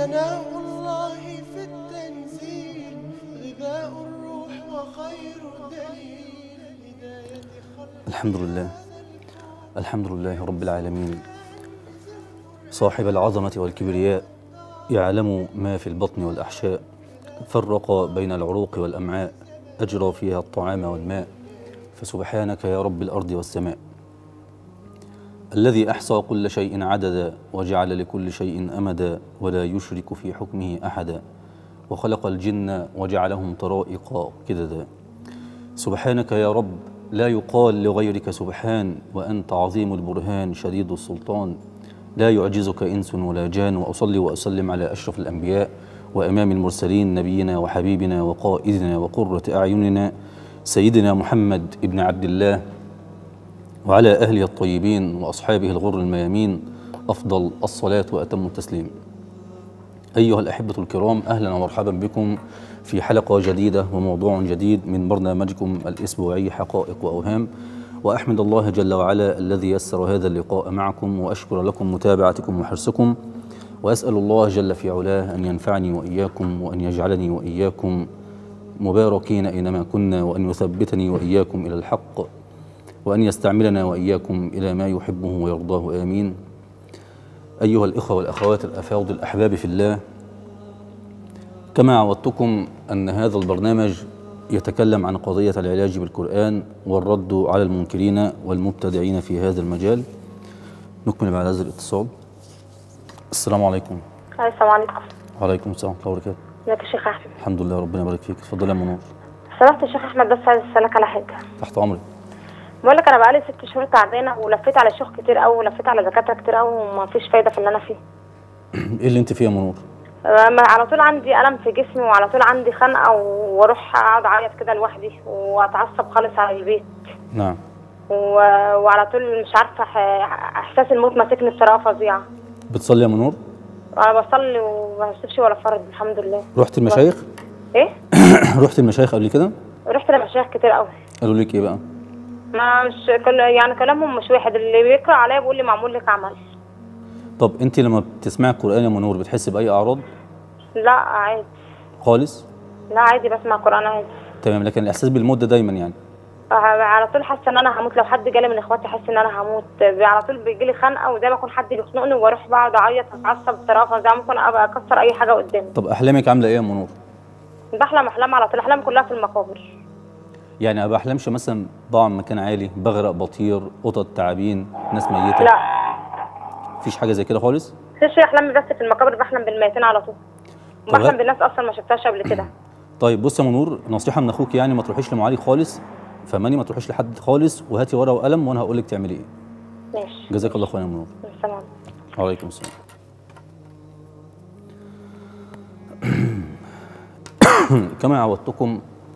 ثناء الله في التنزيل غذاء الروح وخير دليل هداية خلق الحمد لله الحمد لله رب العالمين صاحب العظمة والكبرياء يعلم ما في البطن والأحشاء فرق بين العروق والأمعاء أجرى فيها الطعام والماء فسبحانك يا رب الأرض والسماء الذي أحصى كل شيء عددا وجعل لكل شيء أمدا ولا يشرك في حكمه أحدا وخلق الجن وجعلهم طرائق كددا سبحانك يا رب لا يقال لغيرك سبحان وأنت عظيم البرهان شديد السلطان لا يعجزك إنس ولا جان وأصلي وأسلم على أشرف الأنبياء وإمام المرسلين نبينا وحبيبنا وقائدنا وقرة أعيننا سيدنا محمد ابن عبد الله وعلى أهله الطيبين وأصحابه الغر الميامين أفضل الصلاة وأتم التسليم أيها الأحبة الكرام أهلا ومرحبا بكم في حلقة جديدة وموضوع جديد من برنامجكم الأسبوعي حقائق وأوهام وأحمد الله جل وعلا الذي يسر هذا اللقاء معكم وأشكر لكم متابعتكم وحرصكم وأسأل الله جل في علاه أن ينفعني وإياكم وأن يجعلني وإياكم مباركين أينما كنا وأن يثبتني وإياكم إلى الحق وأن يستعملنا وإياكم إلى ما يحبه ويرضاه آمين أيها الإخوة والأخوات الأفاضل الأحباب في الله كما عودتكم أن هذا البرنامج يتكلم عن قضية العلاج بالقرآن والرد على المنكرين والمبتدعين في هذا المجال نكمل بعد هذا الاتصال السلام عليكم السلام عليكم وعليكم السلام ورحمة الله وبركاته ازيك يا شيخ احمد الحمد لله ربنا يبارك فيك اتفضل يا منور سمحت يا شيخ احمد بس عايز اسالك على حاجه تحت أمرك بقول لك انا بقالي ست شهور تعبانه ولفيت على شيوخ كتير قوي ولفيت على دكاتره كتير قوي وما فيش فايده في اللي انا فيه إيه اللي أنت فيه يا منور أما على طول عندي الم في جسمي وعلى طول عندي خنقه واروح اقعد اعيط كده لوحدي واتعصب خالص على البيت نعم و... وعلى طول مش عارفه ح- احساس الموت ماسكني بطريقه فظيعه بتصلي يا منور انا بصلي وما بسيبش ولا فرد الحمد لله رحت المشايخ ايه رحت المشايخ قبل كده رحت لمشايخ كتير قوي قالوا لك إيه بقى ما مش كل يعني كلامهم مش واحد اللي بيقرا عليا بيقول لي معمول لك عمل طب أنت لما بتسمعي القرآن يا منور بتحس بأي أعراض لا عادي خالص لا عادي بسمع قران عادي تمام لكن الإحساس بالموت ده دايما يعني على طول حاسه ان انا هموت لو حد جالي من اخواتي حاسه ان انا هموت على طول بيجي لي خنقه وزي ما اكون حد بيخنقني واروح بقعد اعيط واتعصب بطريقه فظيعه ممكن ابقى اكسر اي حاجه قدامي طب أحلامك عاملة إيه يا منور بحلم احلام على طول احلام كلها في المقابر يعني ما بحلمش مثلا ضاع من مكان عالي بغرق بطير قطط تعابين ناس ميته لا مفيش حاجه زي كده خالص مفيش احلامي بس في المقابر بحلم بالميتين على طول طب بحلم هل- بالناس اصلا ما شفتهاش قبل كده طيب بص يا منور نصيحه من اخوك يعني ما تروحيش لمعالي خالص فهماني ما تروحيش لحد خالص وهاتي ورقه وقلم وانا هقول لك تعملي ايه ماشي جزاك الله خيرا يا منور سلام وعليكم السلام كما عودتكم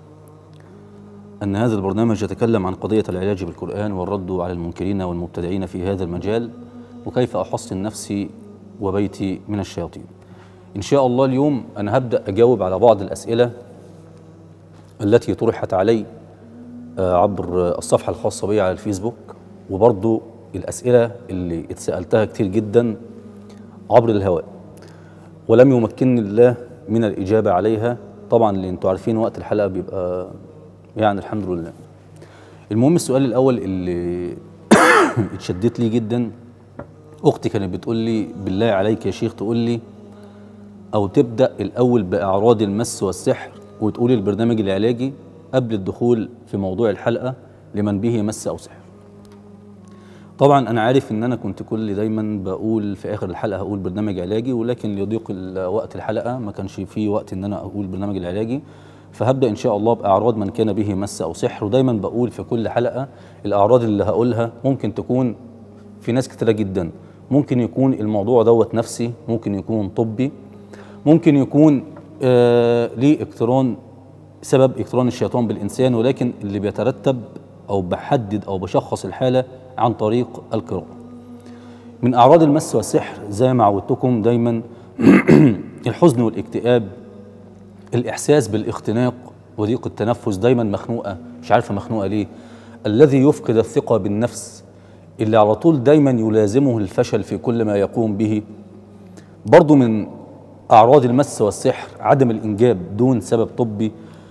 أن هذا البرنامج يتكلم عن قضية العلاج بالقرآن والرد على المنكرين والمبتدعين في هذا المجال وكيف أحصن نفسي وبيتي من الشياطين إن شاء الله اليوم أنا هبدأ أجاوب على بعض الأسئلة التي طرحت علي آه، عبر الصفحة الخاصة بي على الفيسبوك وبرضو الأسئلة اللي اتسألتها كتير جدا عبر الهواء ولم يمكنني الله من الإجابة عليها طبعا اللي انتوا عارفين وقت الحلقة بيبقى يعني الحمد لله المهم السؤال الأول اللي اتشدت لي جدا أختي كانت بتقول لي بالله عليك يا شيخ تقول لي أو تبدأ الأول بأعراض المس والسحر وتقولي البرنامج العلاجي قبل الدخول في موضوع الحلقة لمن به مس أو سحر طبعا انا عارف ان انا كنت كل دايما بقول في اخر الحلقه هقول برنامج علاجي ولكن ليضيق ال- وقت الحلقه ما كانش فيه وقت ان انا اقول برنامج العلاجي فهبدا ان شاء الله باعراض من كان به مس او سحر ودايما بقول في كل حلقه الاعراض اللي هقولها ممكن تكون في ناس كتيره جدا ممكن يكون الموضوع دوت نفسي ممكن يكون طبي ممكن يكون آه ليه اقتران سبب اقتران الشيطان بالانسان ولكن اللي بيترتب او بحدد او بشخص الحاله عن طريق القراءه. من اعراض المس والسحر زي ما عودتكم دايما الحزن والاكتئاب الاحساس بالاختناق وضيق التنفس دايما مخنوقه مش عارفه مخنوقه ليه الذي يفقد الثقه بالنفس اللي على طول دايما يلازمه الفشل في كل ما يقوم به برضو من اعراض المس والسحر عدم الانجاب دون سبب طبي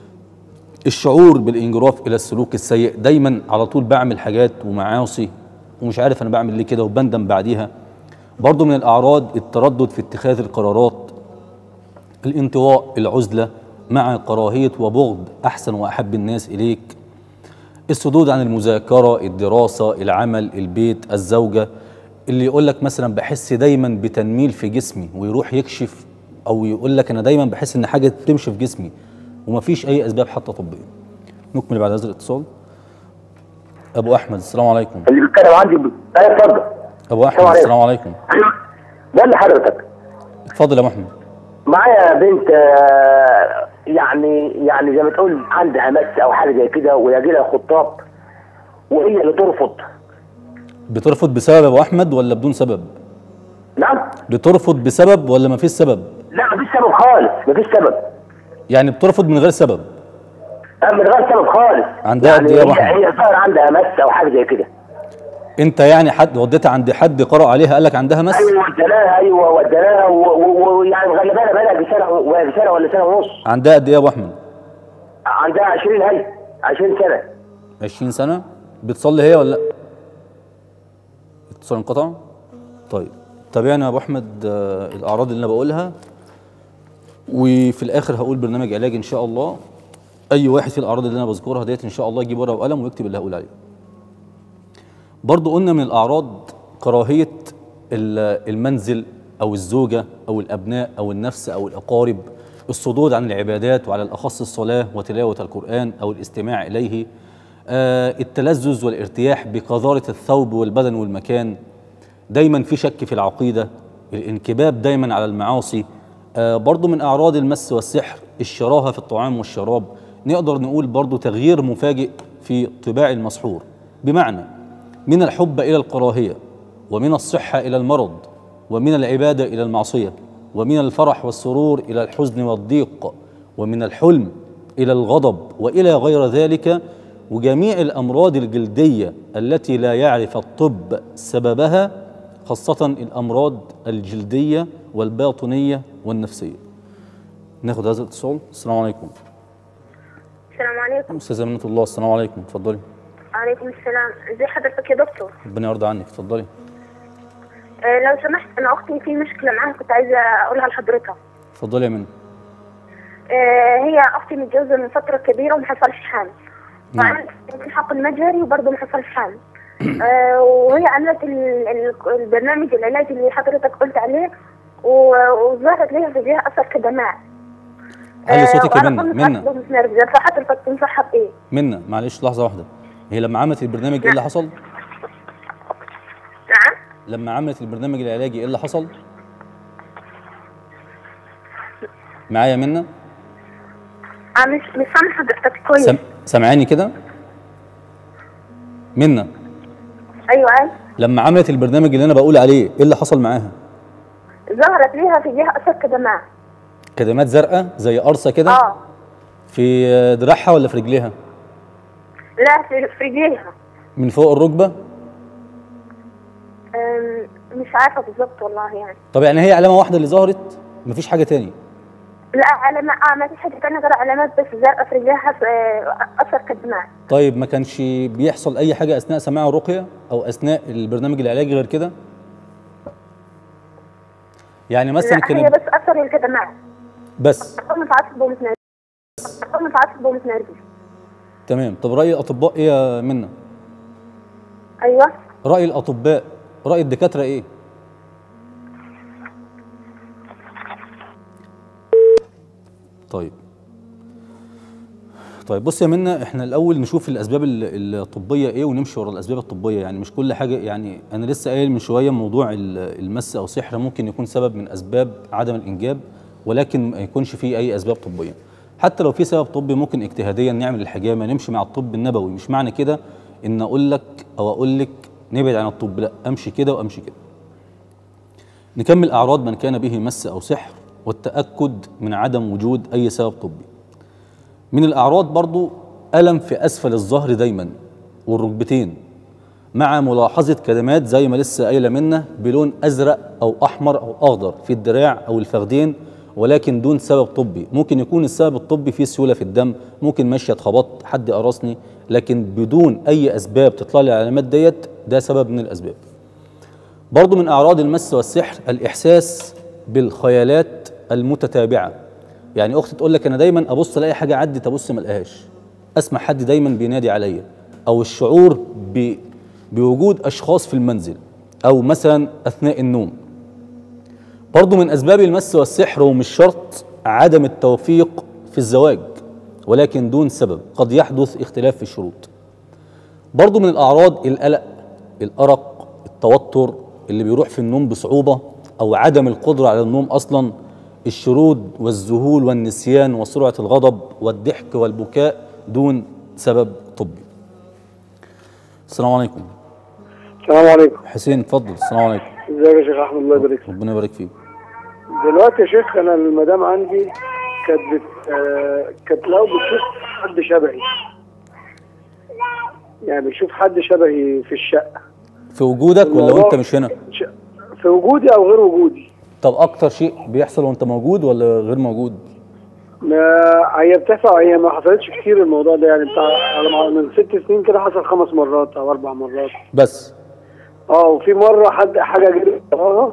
الشعور بالانجراف الى السلوك السيء دايما على طول بعمل حاجات ومعاصي ومش عارف انا بعمل ليه كده وبندم بعديها برضو من الاعراض التردد في اتخاذ القرارات الانطواء العزله مع كراهيه وبغض احسن واحب الناس اليك الصدود عن المذاكره الدراسه العمل البيت الزوجه اللي يقول لك مثلا بحس دايما بتنميل في جسمي ويروح يكشف او يقول لك انا دايما بحس ان حاجه بتمشي في جسمي ومفيش اي اسباب حتى طبيه نكمل بعد هذا الاتصال ابو احمد السلام عليكم اللي بيتكلم عندي ب... ايوه اتفضل ابو احمد السلام السلام عليكم ايوه بقول لحضرتك اتفضل يا ابو احمد معايا بنت آه، يعني يعني زي ما تقول عندها مس او حاجه زي كده ويجي لها خطاب وهي اللي ترفض بترفض بسبب يا ابو احمد ولا بدون سبب نعم بترفض بسبب ولا مفيش سبب لا مفيش سبب خالص مفيش سبب يعني بترفض من غير سبب آه، من غير سبب خالص عندها قد يعني إيه يا أبو هي أحمد؟ هي ظاهر عندها مس او حاجه زي كده انت يعني حد وديتها عند حد قرأ عليها قال لك عندها مس ايوه وديناها ايوه وديناها و- و- ويعني مغلبانا بقى لها سنه و- سنه ولا سنه ونص عندها قد ايه يا ابو احمد عندها 20 هي 20 سنه 20 سنه بتصلي هي ولا لا اتصال انقطع طيب تابعنا يا ابو احمد آه، الاعراض اللي انا بقولها وفي الاخر هقول برنامج علاج ان شاء الله اي واحد في الاعراض اللي انا بذكرها ديت ان شاء الله يجيب ورقه وقلم ويكتب اللي هقول عليه برضو قلنا من الاعراض كراهيه ال- المنزل او الزوجه او الابناء او النفس او الاقارب الصدود عن العبادات وعلى الاخص الصلاه وتلاوه القران او الاستماع اليه آه، التلذذ والارتياح بقذاره الثوب والبدن والمكان دايما في شك في العقيده الانكباب دايما على المعاصي آه، برضو من اعراض المس والسحر الشراهه في الطعام والشراب نقدر نقول برضو تغيير مفاجئ في طباع المسحور بمعنى من الحب الى الكراهيه ومن الصحه الى المرض ومن العباده الى المعصيه ومن الفرح والسرور الى الحزن والضيق ومن الحلم الى الغضب والى غير ذلك وجميع الامراض الجلديه التي لا يعرف الطب سببها خاصه الامراض الجلديه والباطنيه والنفسيه ناخد هذا الاتصال السلام عليكم السلام عليكم استاذه منة الله السلام عليكم اتفضلي وعليكم السلام ازي حضرتك يا دكتور ربنا يرضى عنك اتفضلي آه لو سمحت انا اختي في مشكله معاها كنت عايزه اقولها لحضرتك اتفضلي يا منى آه هي اختي متجوزه من فتره كبيره وما حصلش حامل نعم. وعملت الحق المجهري وبرضه ما حصلش حامل آه وهي عملت ال- ال- البرنامج العلاجي اللي حضرتك قلت عليه و- وظهرت ليها في جهه اثر كدماء علي صوتك يا وأنا منى كنت منى عصبة ومتنرفزة، فحضرتك تنصحها بايه؟ منى معلش لحظه واحده هي لما عملت البرنامج ايه اللي حصل نعم لما عملت البرنامج العلاجي ايه اللي حصل معايا يا منى آه مش مش سامع حضرتك كويس سم... سامعاني كده منى ايوه ايوه لما عملت البرنامج اللي انا بقول عليه ايه اللي حصل معاها ظهرت ليها في جهه اثر كدماء كدمات زرقاء زي قرصه كده اه في دراعها ولا في رجليها لا في في رجليها من فوق الركبه أم، مش عارفه بالظبط والله يعني طب يعني هي علامه واحده اللي ظهرت مفيش حاجه تاني لا علامات اه ما فيش حاجه ثانيه غير علامات بس زرقاء في رجليها في آه، اثر كدماء طيب ما كانش بيحصل اي حاجه اثناء سماع الرقيه او اثناء البرنامج العلاجي غير كده يعني مثلا لا هي كانت بس اثر الكدماء بس اكون متعصب ومتنرفز اكون متعصب ومتنرفز تمام طب راي الاطباء ايه يا منى ايوه راي الاطباء راي الدكاتره ايه طيب طيب بص يا منى احنا الاول نشوف الاسباب ال- الطبيه ايه ونمشي ورا الاسباب الطبيه يعني مش كل حاجه يعني انا لسه قايل من شويه موضوع ال- المس او سحر ممكن يكون سبب من اسباب عدم الانجاب ولكن ما يكونش فيه اي اسباب طبيه حتى لو في سبب طبي ممكن اجتهاديا نعمل الحجامه نمشي مع الطب النبوي مش معنى كده ان اقول لك او اقول لك نبعد عن الطب لا امشي كده وامشي كده نكمل اعراض من كان به مس او سحر والتاكد من عدم وجود اي سبب طبي من الأعراض برضو ألم في أسفل الظهر دايما والركبتين مع ملاحظة كدمات زي ما لسه قايلة منا بلون أزرق أو أحمر أو أخضر في الدراع أو الفخدين ولكن دون سبب طبي ممكن يكون السبب الطبي فيه سيوله في الدم ممكن ماشي اتخبطت حد قرصني لكن بدون اي اسباب تطلع لي العلامات ديت ده سبب من الاسباب برضو من اعراض المس والسحر الاحساس بالخيالات المتتابعه يعني اختي تقول لك انا دايما ابص الاقي حاجه عدت ابص ما الاقيهاش اسمع حد دايما بينادي عليا او الشعور ب... بوجود اشخاص في المنزل او مثلا اثناء النوم برضو من اسباب المس والسحر ومش شرط عدم التوفيق في الزواج ولكن دون سبب قد يحدث اختلاف في الشروط برضو من الاعراض القلق الارق التوتر اللي بيروح في النوم بصعوبه او عدم القدره على النوم اصلا الشرود والذهول والنسيان وسرعه الغضب والضحك والبكاء دون سبب طبي السلام عليكم السلام عليكم حسين اتفضل السلام عليكم ازيك يا شيخ احمد الله يبارك فيك ربنا يبارك فيك دلوقتي يا شيخ انا المدام عندي كانت بت... آه، كانت لو بتشوف حد شبهي يعني بتشوف حد شبهي في الشقه في وجودك ولا الموضوع- وانت مش هنا ش... في وجودي او غير وجودي طب اكتر شيء بيحصل وانت موجود ولا غير موجود ما هي بتحصل هي ما حصلتش كتير الموضوع ده يعني بتاع على ما- من ست سنين كده حصل خمس مرات او اربع مرات بس اه وفي مره حد حاجه جريت وراها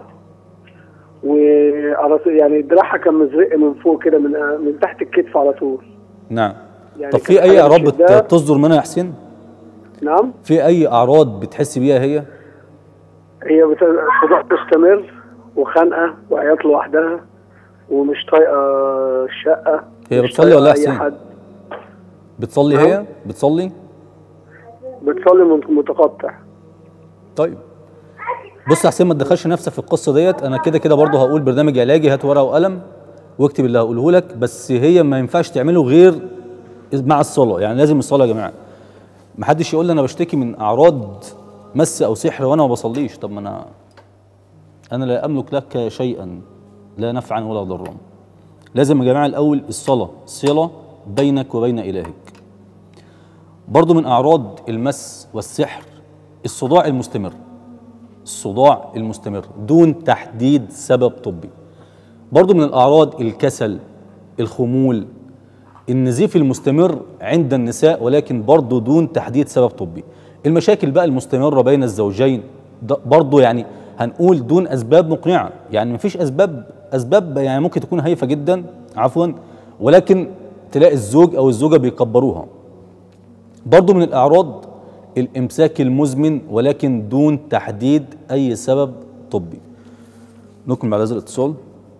وعلى طول- يعني دراعها كان مزرق من فوق كده من من تحت الكتف على طول نعم يعني طب كان في اي حاجة اعراض بتشدها. بت- بتصدر منها يا حسين نعم في اي اعراض بتحس بيها هي هي بت- صداع مستمر وخنقه وعياط لوحدها ومش طايقه الشقه هي مش بتصلي ولا طايقة يا اي حسين؟ حد بتصلي نعم. هي بتصلي بتصلي من- متقطع طيب بص يا حسين ما تدخلش نفسك في القصه ديت انا كده كده برضه هقول برنامج علاجي هات ورقه وقلم واكتب اللي هقوله لك بس هي ما ينفعش تعمله غير مع الصلاه يعني لازم الصلاه يا جماعه ما حدش يقول لي انا بشتكي من اعراض مس او سحر وانا ما بصليش طب ما انا انا لا املك لك شيئا لا نفعا ولا ضرا لازم يا جماعه الاول الصلاه صله بينك وبين الهك برضو من اعراض المس والسحر الصداع المستمر الصداع المستمر دون تحديد سبب طبي برضو من الأعراض الكسل الخمول النزيف المستمر عند النساء ولكن برضو دون تحديد سبب طبي المشاكل بقى المستمرة بين الزوجين ده برضو يعني هنقول دون أسباب مقنعة يعني مفيش أسباب أسباب يعني ممكن تكون هايفة جدا عفوا ولكن تلاقي الزوج أو الزوجة بيكبروها برضو من الأعراض الإمساك المزمن ولكن دون تحديد أي سبب طبي نكمل على هذا الاتصال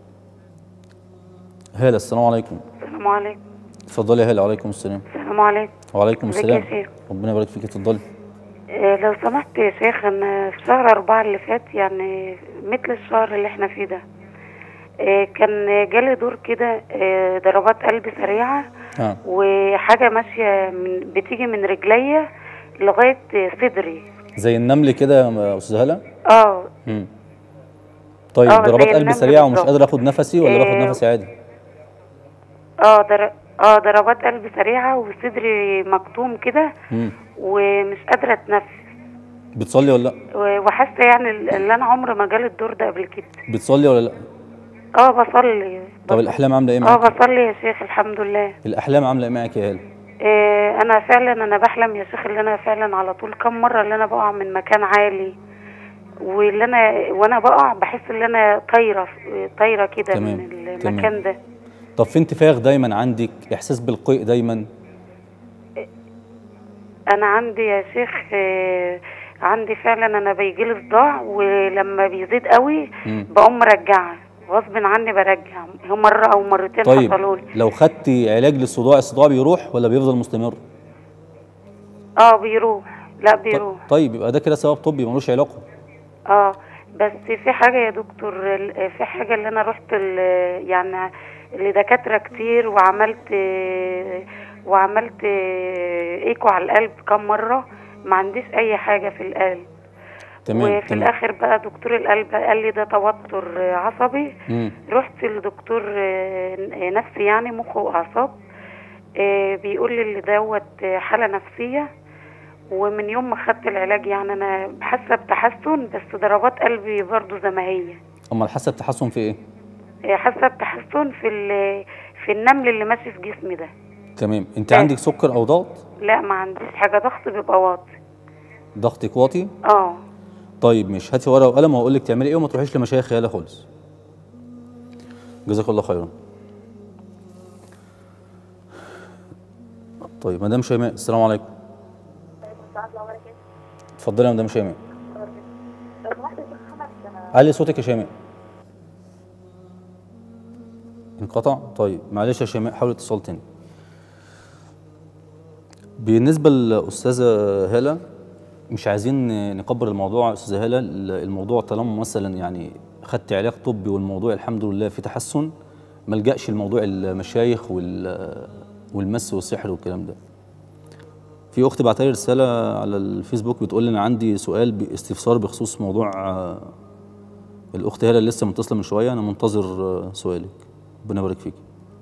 هالة السلام عليكم السلام عليكم اتفضلي يا هالة وعليكم السلام السلام عليكم وعليكم ازيك السلام يا شيخ؟ ربنا يبارك فيك اتفضلي آه، لو سمحت يا شيخ انا في شهر أربعة اللي فات يعني مثل الشهر اللي احنا فيه ده آه، كان جالي دور كده آه، ضربات قلب سريعة ها وحاجة ماشية من بتيجي من رجليا لغاية صدري زي النمل كده يا استاذ هالة اه مم. طيب آه، ضربات زي قلب النمل سريعة ومش بالظبط. قادر اخد نفسي ولا باخد آه، نفسي عادي اه در... اه ضربات قلب سريعة وصدري مكتوم كده مم. ومش قادرة اتنفس بتصلي ولا لا و- وحاسة يعني اللي انا عمري ما جالي الدور ده قبل كده بتصلي ولا لا اه بصلي طب الاحلام عامله ايه اه معاك بصلي يا شيخ الحمد لله الاحلام عامله ايه معاك يا هالة إيه انا فعلا انا بحلم يا شيخ اللي انا فعلا على طول كم مره اللي انا بقع من مكان عالي واللي انا وانا بقع بحس ان انا طايره طايره كده تمام، من تمام. المكان ده طب في انتفاخ دايما عندك احساس بالقيء دايما انا عندي يا شيخ إيه عندي فعلا انا بيجي لي صداع ولما بيزيد قوي مم. بقوم مرجعه غصب عني برجع هو مره او مرتين طيب حصلوا لي لو خدتي علاج للصداع الصداع بيروح ولا بيفضل مستمر اه بيروح لا بيروح طيب يبقى ده كده سبب طبي ملوش علاقه اه بس في حاجة يا دكتور ال- في حاجة اللي انا رحت ال- يعني لدكاترة كتير وعملت وعملت ايكو على القلب كم مرة ما عنديش اي حاجة في القلب تمام وفي تمام الاخر بقى دكتور القلب قال لي ده توتر عصبي مم. رحت لدكتور آه، نفسي يعني مخ واعصاب آه، بيقول لي اللي دوت حالة نفسية ومن يوم ما خدت العلاج يعني انا حاسه بتحسن بس ضربات قلبي برضو زي ما هي امال حاسه التحسن في ايه آه، حاسه بتحسن في ال- في النمل اللي ماشي في جسمي ده تمام انت آه. عندك سكر او ضغط لا ما عنديش حاجه ضغط بيبقى واطي ضغطك واطي اه طيب مش هاتي ورقه وقلم وهقول لك تعملي ايه وما تروحيش لمشايخ خياله خالص جزاك الله خيرا طيب مدام شيماء السلام عليكم اتفضلي يا مدام شيماء علي صوتك يا شيماء انقطع طيب معلش يا شيماء حاولي اتصال تاني بالنسبه للاستاذه هاله مش عايزين نكبر الموضوع يا استاذه هاله الموضوع طالما مثلا يعني خدت علاج طبي والموضوع الحمد لله في تحسن ما لجاش لموضوع المشايخ وال والمس والسحر والكلام ده في اختي بعت لي رساله على الفيسبوك بتقول لي انا عندي سؤال باستفسار بخصوص موضوع آه، الاخت هاله اللي لسه متصله من شويه انا منتظر آه، سؤالك ربنا يبارك فيك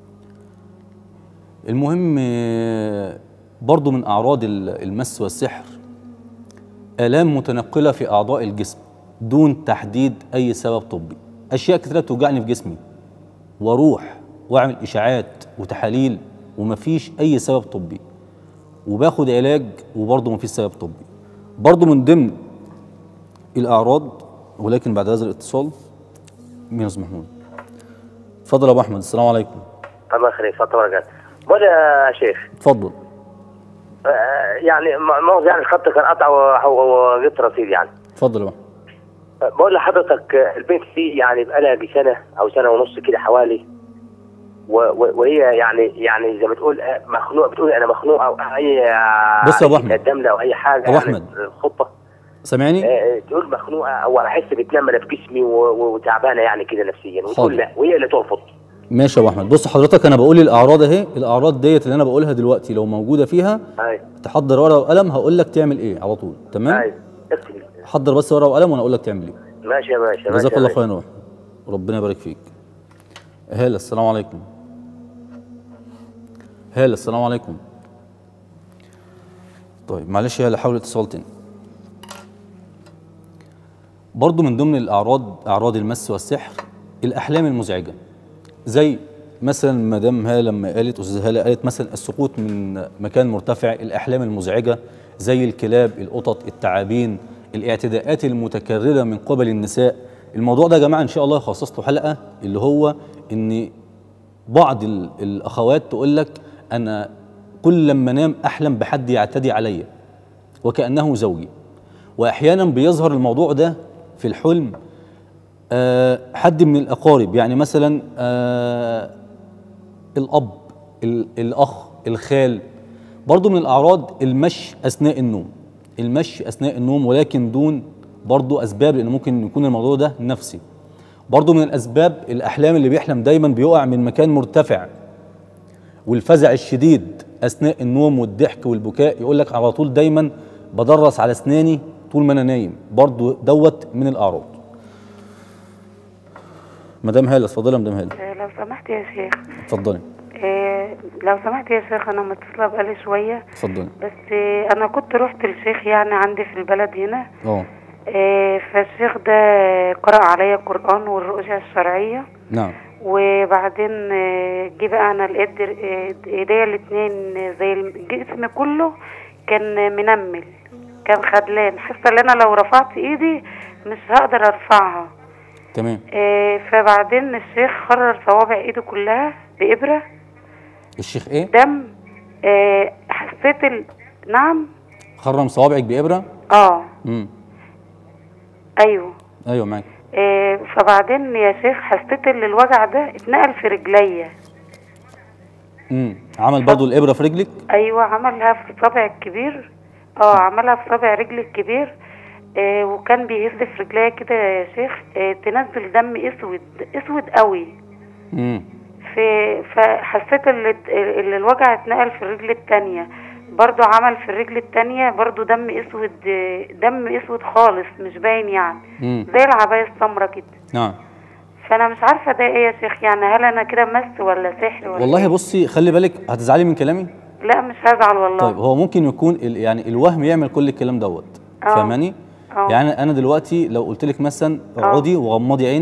المهم آه، برضو من اعراض ال- المس والسحر آلام متنقلة في أعضاء الجسم دون تحديد أي سبب طبي أشياء كتيرة بتوجعني في جسمي وأروح وأعمل إشاعات وتحاليل ومفيش أي سبب طبي وباخد علاج وبرضه مفيش سبب طبي برضه من ضمن الأعراض ولكن بعد هذا الاتصال مين يا أستاذ محمود اتفضل يا أبو أحمد السلام عليكم الله يخليك فترة ورقات بقول يا شيخ اتفضل آه، يعني ما- مؤاخذة يعني الخط كان قطع و- وجبت رصيد يعني اتفضل يا أبو أحمد آه، بقول لحضرتك آه، البنت دي يعني بقالها يجي سنة أو سنة ونص كده حوالي و- و- وهي يعني يعني زي ما تقول آه، مخنوقة بتقول أنا مخنوقة أو أي آه، بص يا أبو أحمد. قدام أو أي حاجة أبو يعني أحمد. الخطة سامعني؟ آه، تقول مخنوقة أو أحس بتنمل في جسمي و- و- وتعبانة يعني كده نفسيا حاضر. وتقول لا وهي اللي ترفض ماشي يا ابو احمد بص حضرتك انا بقول الاعراض اهي الاعراض ديت اللي انا بقولها دلوقتي لو موجوده فيها أيوه تحضر ورقه وقلم هقول لك تعمل ايه على طول تمام أيوه اكتب حضر بس ورقه وقلم وانا اقول لك تعمل ايه ماشي يا باشا ماشي جزاك يا الله باشا. خيرا يا أحمد. ربنا يبارك فيك هاله السلام عليكم هاله السلام عليكم طيب معلش يا هاله حاول اتصال تاني برضو من ضمن الاعراض اعراض المس والسحر الاحلام المزعجه زي مثلا مدام هاله لما قالت استاذه هاله قالت مثلا السقوط من مكان مرتفع الاحلام المزعجه زي الكلاب القطط التعابين الاعتداءات المتكرره من قبل النساء الموضوع ده يا جماعه ان شاء الله خصصت له حلقه اللي هو ان بعض ال- الاخوات تقول لك انا كل لما انام احلم بحد يعتدي عليا وكانه زوجي واحيانا بيظهر الموضوع ده في الحلم آه، حد من الاقارب يعني مثلا آه، الاب ال- الاخ الخال برضو من الاعراض المشي اثناء النوم المشي اثناء النوم ولكن دون برضو اسباب لان ممكن يكون الموضوع ده نفسي برضو من الاسباب الاحلام اللي بيحلم دايما بيقع من مكان مرتفع والفزع الشديد اثناء النوم والضحك والبكاء يقول لك على طول دايما بدرس على اسناني طول ما انا نايم برضو دوت من الاعراض مدام هاله اتفضلي يا مدام هاله آه، لو سمحت يا شيخ اتفضلي آه، لو سمحت يا شيخ انا متصله بقالي شويه اتفضلي بس آه، انا كنت رحت للشيخ يعني عندي في البلد هنا اه آه، فالشيخ ده قرأ عليا القرآن والرؤية الشرعية نعم وبعدين آه، جه بقى انا لقيت در- آه، ايديا الاتنين زي الجسم كله كان منمل كان خدلان حاسه ان انا لو رفعت ايدي مش هقدر ارفعها تمام آه، فبعدين الشيخ خرر صوابع ايده كلها بإبرة الشيخ ايه دم آه، حسيت ال... نعم خرم صوابعك بابره اه امم ايوه ايوه معاك آه، فبعدين يا شيخ حسيت ان الوجع ده اتنقل في رجليا امم عمل برضو الابره في رجلك ايوه عملها في الصابع الكبير اه عملها في صابع رجلي الكبير آه وكان بيهز في رجليا كده يا شيخ آه تنزل دم اسود اسود قوي امم في فحسيت ان ان الوجع اتنقل في الرجل التانية برضو عمل في الرجل التانية برضو دم اسود آه، دم اسود خالص مش باين يعني امم زي العباية السمرة كده نعم فانا مش عارفة ده ايه يا شيخ يعني هل انا كده مس ولا سحر ولا والله إيه؟ بصي خلي بالك هتزعلي من كلامي لا مش هزعل والله طيب هو ممكن يكون ال- يعني الوهم يعمل كل الكلام دوت آه. فاهماني آه. يعني انا دلوقتي لو قلت لك مثلا اقعدي وغمضي عينك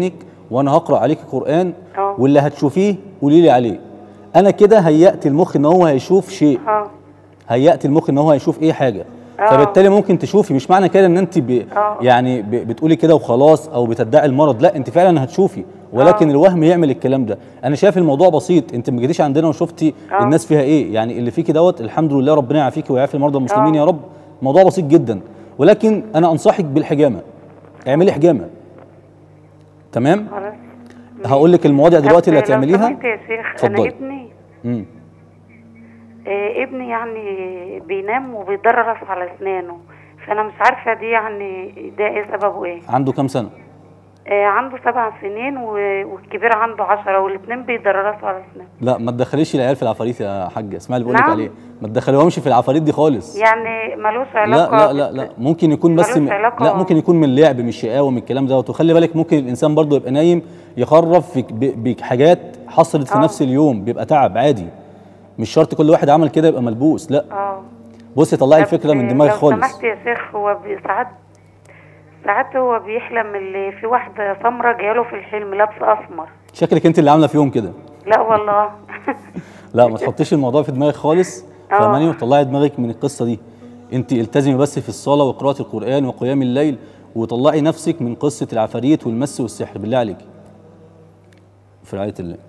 وانا هقرا عليك قران اه. واللي هتشوفيه قولي لي عليه انا كده هيأت المخ ان هو هيشوف شيء اه هيأت المخ ان هو هيشوف ايه حاجه اه. فبالتالي ممكن تشوفي مش معنى كده ان انت ب... اه. يعني ب... بتقولي كده وخلاص او بتدعي المرض لا انت فعلا هتشوفي ولكن اه. الوهم يعمل الكلام ده انا شايف الموضوع بسيط انت ما جيتيش عندنا وشفتي اه. الناس فيها ايه يعني اللي فيكي دوت الحمد لله ربنا يعافيكي ويعافي مرضى المسلمين اه. يا رب موضوع بسيط جدا ولكن انا انصحك بالحجامه اعملي حجامه تمام خلاص هقول لك المواضيع دلوقتي اللي طب لو هتعمليها سمحت يا شيخ اتفضلي. انا ابني امم آه ابني يعني بينام وبيضررس على اسنانه فانا مش عارفه دي يعني ده ايه سببه ايه عنده كام سنه آه عنده سبع سنين و- والكبير عنده عشرة والاثنين بيضررسوا على اسنانه لا ما تدخليش العيال في العفاريت يا حاجه اسمعي اللي بقول لك نعم. عليه ما تدخليهمش في العفاريت دي خالص يعني ملوش لا علاقه لا لا لا ممكن يكون بس ملوش م... علاقة. لا ممكن يكون من اللعب من الشقاوه من الكلام دوت وخلي بالك ممكن الانسان برضه يبقى نايم يخرف في ب... بحاجات حصلت في آه. نفس اليوم بيبقى تعب عادي مش شرط كل واحد عمل كده يبقى ملبوس لا اه بصي طلعي طب الفكره من دماغك لو خالص سمحت يا شيخ هو بي- ساعات ساعات هو بيحلم اللي في واحده سمراء جايله في الحلم لابسه اسمر شكلك انت اللي عامله فيهم كده لا والله لا ما تحطيش الموضوع في دماغك خالص آه. فاهماني وطلعي دماغك من القصه دي انت التزمي بس في الصلاه وقراءه القران وقيام الليل وطلعي نفسك من قصه العفاريت والمس والسحر بالله عليك في رعايه الله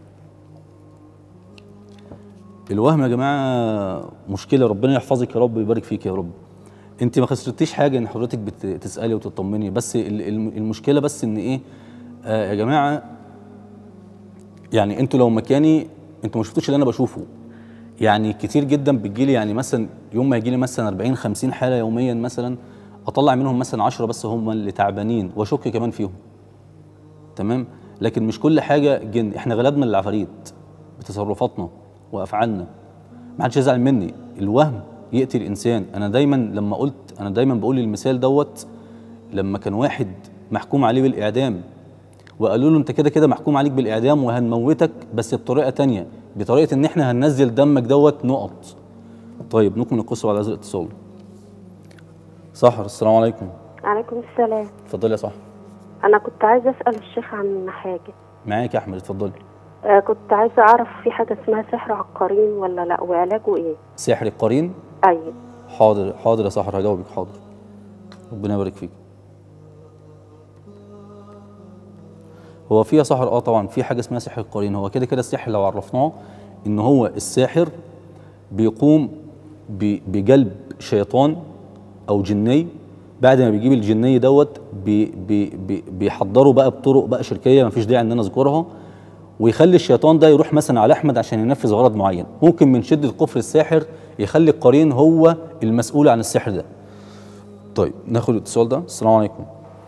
الوهم يا جماعه مشكله ربنا يحفظك يا رب ويبارك فيك يا رب انت ما خسرتيش حاجه ان حضرتك بتسالي وتطمني بس ال- الم- المشكله بس ان ايه آه يا جماعه يعني انتوا لو مكاني انتوا ما شفتوش اللي انا بشوفه يعني كتير جدا بتجيلي يعني مثلا يوم ما يجيلي مثلا 40 50 حاله يوميا مثلا اطلع منهم مثلا 10 بس هم اللي تعبانين واشك كمان فيهم تمام لكن مش كل حاجه جن احنا غلبنا العفاريت بتصرفاتنا وافعالنا ما حدش يزعل مني الوهم يقتل الانسان انا دايما لما قلت انا دايما بقول المثال دوت لما كان واحد محكوم عليه بالاعدام وقالوا له انت كده كده محكوم عليك بالاعدام وهنموتك بس بطريقه تانية بطريقه ان احنا هننزل دمك دوت نقط طيب نكمل القصه على هذا الاتصال سحر السلام عليكم عليكم السلام اتفضلي يا سحر انا كنت عايزه اسال الشيخ عن حاجه معاك يا احمد اتفضلي آه كنت عايزه اعرف في حاجه اسمها سحر عقارين ولا لا وعلاجه ايه سحر القرين ايوه حاضر حاضر يا سحر هجاوبك حاضر ربنا يبارك فيك هو في يا سحر اه طبعا في حاجه اسمها سحر القرين هو كده كده السحر لو عرفناه ان هو الساحر بيقوم ب- بجلب شيطان او جني بعد ما بيجيب الجني دوت بي بي بي بيحضره بقى بطرق بقى شركيه ما فيش داعي ان انا اذكرها ويخلي الشيطان ده يروح مثلا على احمد عشان ينفذ غرض معين ممكن من شده كفر الساحر يخلي القرين هو المسؤول عن السحر ده طيب ناخد الاتصال ده السلام عليكم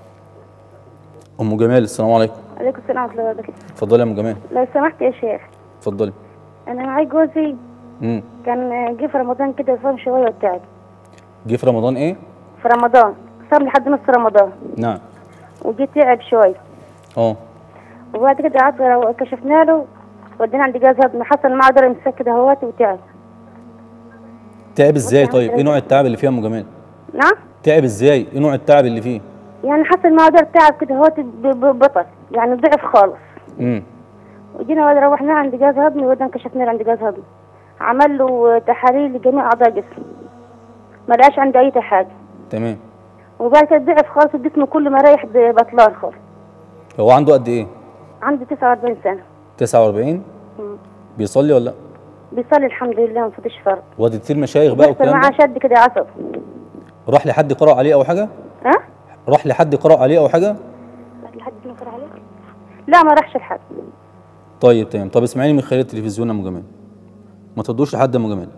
ام جمال السلام عليكم عليكم السلام ورحمة الله وبركاته اتفضلي يا ام جمال لو سمحت يا شيخ اتفضلي أنا معايا جوزي امم كان جه في رمضان كده صام شوية وتعب جه في رمضان ايه في رمضان صام لحد نص رمضان نعم وجه تعب شوية اه وبعد كده قعدنا كشفنا له ودينا عند جهاز هضمي حصل معاه ضرر امساك كده اهوت وتعب تعب ازاي بصي، طيب عامل ايه نوع التعب اللي فيه يا ام جمال نعم تعب ازاي ايه نوع التعب اللي فيه يعني حصل معاه ضرر تعب كده اهوت ب- ب- بطل يعني ضعف خالص امم وجينا بعد روحنا عند جهاز هضمي ودنا كشفنا له عند جهاز هضمي عمل له تحاليل لجميع اعضاء جسمه ما لقاش عنده اي حاجه تمام وبعد كده ضعف خالص الجسم كله مريح بطلان خالص هو عنده قد ايه عنده 49 سنه 49 مم. بيصلي ولا لا بيصلي الحمد لله ما فيش فرق وديتيه المشايخ بقى بيحصل والكلام معاه ده شد كده عصب راح لحد قرأ عليه او حاجه ها راح لحد قرأ عليه او حاجه لحد ما فرق عليه لا ما راحش لحد طيب تمام طب اسمعيني من خلال التلفزيون يا ام جمال ما تردوش لحد يا ام جمال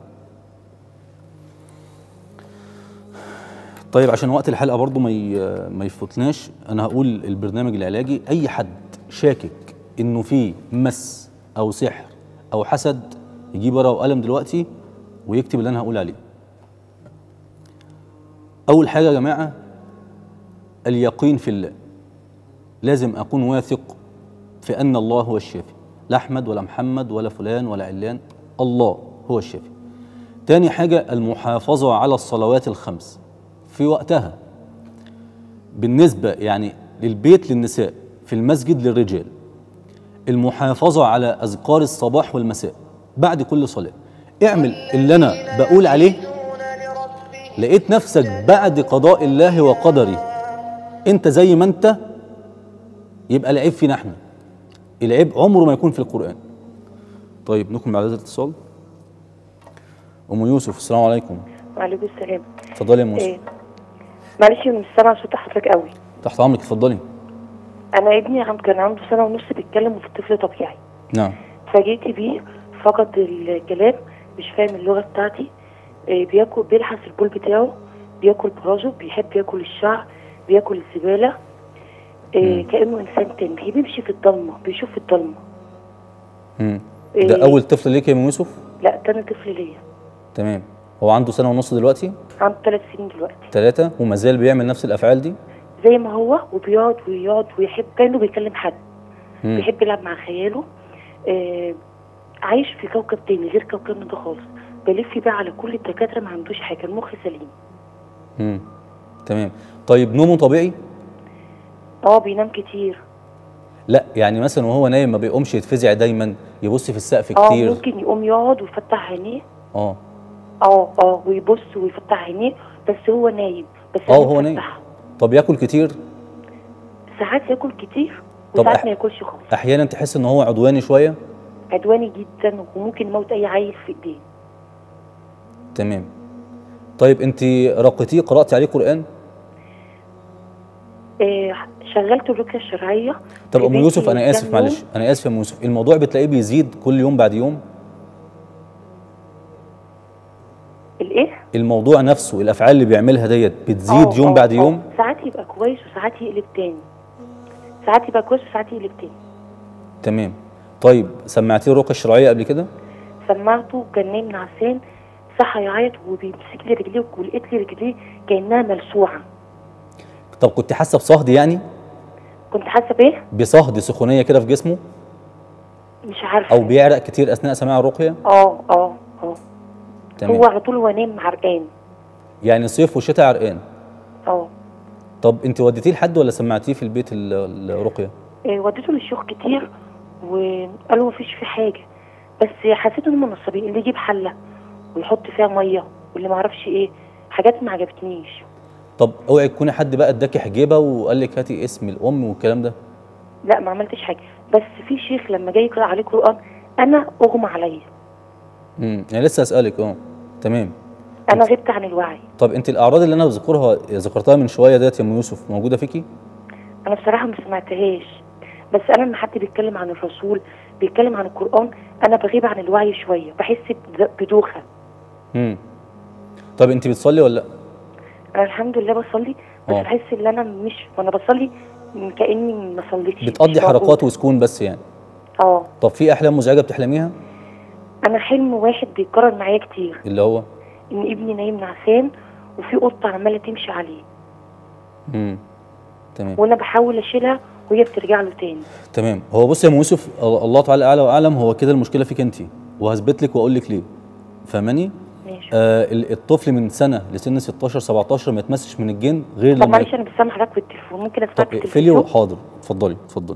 طيب عشان وقت الحلقه برضو ما ي- ما يفوتناش انا هقول البرنامج العلاجي اي حد شاكك انه فيه مس او سحر او حسد يجيب ورقه وقلم دلوقتي ويكتب اللي انا هقول عليه اول حاجه يا جماعه اليقين في الله لازم اكون واثق في ان الله هو الشافي لا احمد ولا محمد ولا فلان ولا علان الله هو الشافي تاني حاجه المحافظه على الصلوات الخمس في وقتها بالنسبه يعني للبيت للنساء في المسجد للرجال المحافظه على اذكار الصباح والمساء بعد كل صلاه اعمل اللي انا بقول عليه لقيت نفسك بعد قضاء الله وقدره انت زي ما انت يبقى العيب فينا احنا العيب عمره ما يكون في القران طيب نكمل على هذا الاتصال ام يوسف السلام عليكم وعليكم السلام اتفضلي يا ام يوسف إيه. معلش مش سامعه صوت حضرتك قوي تحت امرك اتفضلي انا ابني عم كان عنده سنه ونص بيتكلم وفي الطفل طبيعي نعم فجيت بيه فقد الكلام مش فاهم اللغه بتاعتي إيه بياكل بيلحس البول بتاعه بياكل برازه بيحب ياكل الشعر بياكل الزباله إيه كانه انسان تاني بيمشي في الضلمه بيشوف في الضلمه مم. إيه. ده اول طفل ليك يا ام يوسف لا تاني طفل ليا تمام هو عنده سنه ونص دلوقتي عنده ثلاث سنين دلوقتي ثلاثة وما زال بيعمل نفس الافعال دي زي ما هو وبيقعد ويقعد ويحب كانه بيكلم حد مم. بيحب يلعب مع خياله آه عايش في كوكب تاني غير كوكبنا ده خالص بلف بقى على كل الدكاتره ما عندوش حاجه المخ سليم مم. تمام طيب نومه طبيعي اه بينام كتير لا يعني مثلا وهو نايم ما بيقومش يتفزع دايما يبص في السقف اه كتير ممكن يقوم يقعد ويفتح عينيه اه اه اه ويبص ويفتح عينيه بس هو نايم بس اه عينيه هو نايم مفتحة. طب ياكل كتير ساعات ياكل كتير طب وساعات أح- ما ياكلش خالص احيانا تحس ان هو عدواني شويه عدواني جدا وممكن يموت اي عيل في ايديه تمام طيب انت رقيتيه قراتي عليه قران آه شغلت الرقيه الشرعيه طب في ام بيتي يوسف انا اسف كام يوم. معلش انا اسف يا ام يوسف الموضوع بتلاقيه بيزيد كل يوم بعد يوم الايه الموضوع نفسه الافعال اللي بيعملها ديت بتزيد آه، يوم آه، بعد آه. يوم ساعات يبقى كويس وساعات يقلب تاني ساعات يبقى كويس وساعات يقلب تاني تمام طيب سمعتيه الرقيه الشرعيه قبل كده سمعته كان نايم نعسان صحى يعيط وبيمسك لي رجليه ولقيت لي رجليه كانها ملسوعه طب كنت حاسه بصهد يعني كنت حاسه بايه بصهد سخونيه كده في جسمه مش عارفه او بيعرق كتير اثناء سماع الرقيه اه اه اه تمام هو على طول هو نايم عرقان يعني صيف وشتاء عرقان اه طب انت وديتيه لحد ولا سمعتيه في البيت ال- الرقيه إيه، وديته للشيوخ كتير وقالوا مفيش فيه حاجه بس حسيت ان هم نصابين اللي يجيب حله ويحط فيها ميه واللي معرفش ايه حاجات ما عجبتنيش طب اوعي تكوني حد بقى اداكي حجيبه وقال لك هاتي اسم الام والكلام ده لا ما عملتش حاجه بس في شيخ لما جاي يقرا عليه قران انا اغمى عليا امم يعني لسه اسالك اه تمام انا غبت عن الوعي طب انت الاعراض اللي انا بذكرها ذكرتها من شويه ديت يا ام يوسف موجوده فيكي انا بصراحه ما سمعتهاش بس انا لما حد بيتكلم عن الرسول بيتكلم عن القران انا بغيب عن الوعي شويه بحس بد- بدوخه امم طب انت بتصلي ولا لا انا الحمد لله بصلي بس آه. بحس ان انا مش وانا بصلي كاني ما صليتش بتقضي مش حركات موجودة. وسكون بس يعني اه طب في احلام مزعجه بتحلميها انا حلم واحد بيتكرر معايا كتير اللي هو ان ابني نايم نعسان وفي قطه عماله تمشي عليه امم تمام وانا بحاول اشيلها وهي بترجع له تاني تمام هو بص يا ام يوسف الله تعالى اعلى واعلم هو كده المشكله فيك انت وهثبت لك واقول لك ليه فاهماني ماشي آه ال- الطفل من سنه لسن 16 17 ما يتمسش من الجن غير طب لما معلش انا بسمع حضرتك بالتليفون ممكن اسمعك طب في اقفلي التلفزيون وحاضر اتفضلي اتفضلي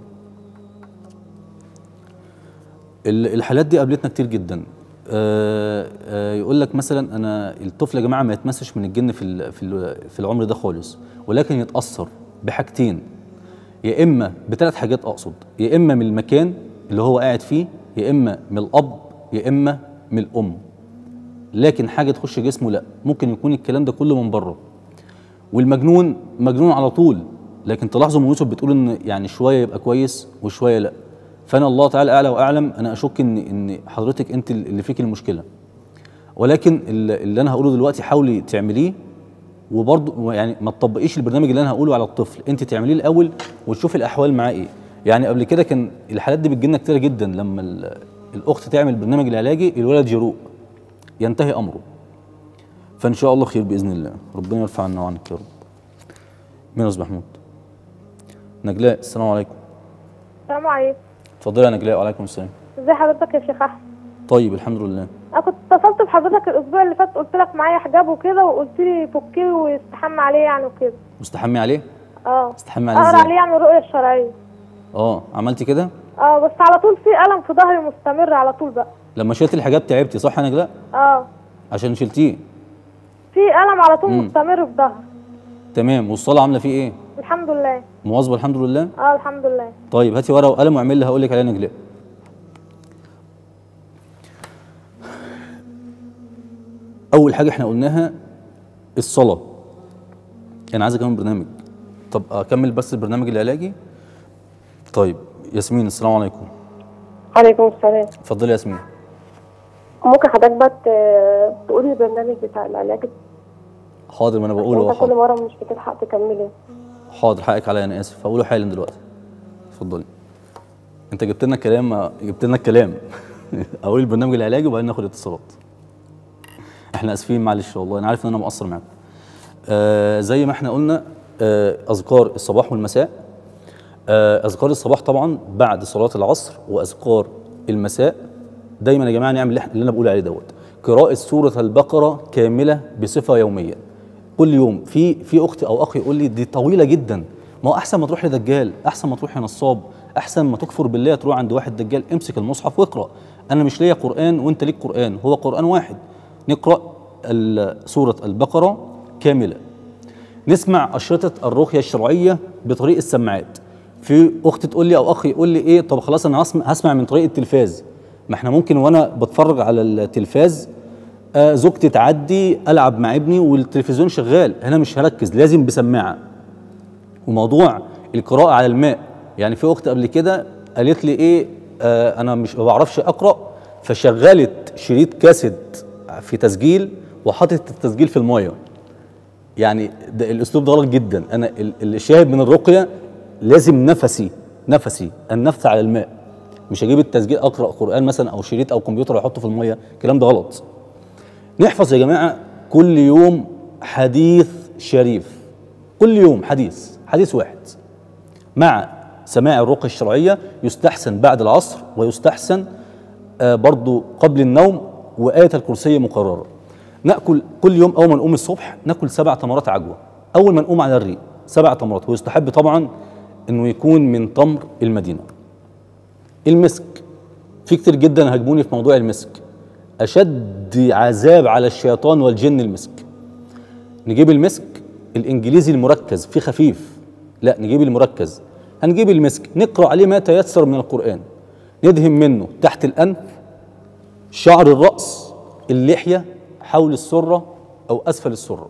ال- الحالات دي قابلتنا كتير جدا آه آه يقول لك مثلا انا الطفل يا جماعه ما يتمسش من الجن في ال- في ال- في العمر ده خالص ولكن يتاثر بحاجتين يا اما بثلاث حاجات اقصد يا اما من المكان اللي هو قاعد فيه يا اما من الاب يا اما من الام لكن حاجه تخش جسمه لا ممكن يكون الكلام ده كله من بره والمجنون مجنون على طول لكن تلاحظوا ام يوسف بتقول ان يعني شويه يبقى كويس وشويه لا فانا الله تعالى اعلى واعلم انا اشك ان ان حضرتك انت اللي فيك المشكله ولكن اللي اللي انا هقوله دلوقتي حاولي تعمليه وبرضه يعني ما تطبقيش البرنامج اللي انا هقوله على الطفل انت تعمليه الاول وتشوفي الاحوال معاه ايه يعني قبل كده كان الحالات دي بتجيلنا كتير جدا لما ال- الاخت تعمل البرنامج العلاجي الولد يروق ينتهي امره فان شاء الله خير باذن الله ربنا يرفع عنا وعنك يا رب مين يا استاذ محمود نجلاء السلام عليكم السلام عليكم اتفضلي يا نجلاء وعليكم السلام ازي حضرتك يا شيخ احمد طيب الحمد لله انا كنت اتصلت بحضرتك الاسبوع اللي فات قلت لك معايا حجاب وكده وقلت لي فكيه واستحمى عليه يعني وكده مستحمي عليه اه استحمى عليه اقرا ازاي عليه يعني الرؤيه الشرعيه اه عملتي كده اه بس على طول في الم في ظهري مستمر على طول بقى لما شلت الحجاب تعبتي صح يا نجلاء اه عشان شلتيه في الم على طول مم. مستمر في ظهري تمام والصلاه عامله فيه ايه الحمد لله مواظبه الحمد لله اه الحمد لله طيب هاتي ورقه وقلم واعمل لي هقول لك عليها نجلاء اول حاجه احنا قلناها الصلاه انا عايز اكمل برنامج طب اكمل بس البرنامج العلاجي طيب ياسمين السلام عليكم عليكم السلام اتفضلي يا ياسمين ممكن حضرتك بقى ت- تقولي البرنامج بتاع العلاج حاضر ما انا بقوله هو انت كل حاضر مره مش بتلحق تكمله حاضر حقك عليا انا اسف هقوله حالا دلوقتي اتفضلي انت جبت لنا كلام جبت لنا الكلام اقول البرنامج العلاجي وبعدين ناخد اتصالات احنا اسفين معلش والله انا عارف ان انا مقصر معاكم آه زي ما احنا قلنا آه اذكار الصباح والمساء آه اذكار الصباح طبعا بعد صلاه العصر واذكار المساء دايما يا جماعه نعمل اللي إحنا- اللي انا بقول عليه دوت قراءه سوره البقره كامله بصفه يوميه كل يوم في في اخت او اخ يقول لي دي طويله جدا ما هو احسن ما تروح لدجال احسن ما تروح لنصاب احسن ما تكفر بالله تروح عند واحد دجال امسك المصحف واقرا انا مش ليا قران وانت ليك قران هو قران واحد نقرا ال- سوره البقره كامله نسمع اشرطه الرقيه الشرعيه بطريق السماعات في اخت تقول لي او اخ يقول لي ايه طب خلاص انا هسمع, هسمع من طريق التلفاز ما احنا ممكن وانا بتفرج على التلفاز آه زوجتي تعدي العب مع ابني والتلفزيون شغال هنا مش هركز لازم بسماعه وموضوع القراءه على الماء يعني في اخت قبل كده قالت لي ايه آه انا مش ما بعرفش اقرا فشغلت شريط كاسيت في تسجيل وحطت التسجيل في الميه يعني ده الاسلوب ده غلط جدا انا ال- الشاهد من الرقيه لازم نفسي نفسي النفس على الماء مش هجيب التسجيل اقرا قران مثلا او شريط او كمبيوتر احطه في الميه الكلام ده غلط نحفظ يا جماعه كل يوم حديث شريف كل يوم حديث حديث واحد مع سماع الرقية الشرعية يستحسن بعد العصر ويستحسن آه برضو قبل النوم وآية الكرسي مقررة نأكل كل يوم أول ما نقوم الصبح نأكل سبع تمرات عجوة أول ما نقوم على الريق سبع تمرات ويستحب طبعا أنه يكون من تمر المدينة المسك في كتير جدا هاجموني في موضوع المسك أشد عذاب على الشيطان والجن المسك نجيب المسك الانجليزي المركز في خفيف لا نجيب المركز هنجيب المسك نقرا عليه ما تيسر من القران ندهن منه تحت الانف شعر الراس اللحيه حول السره او اسفل السره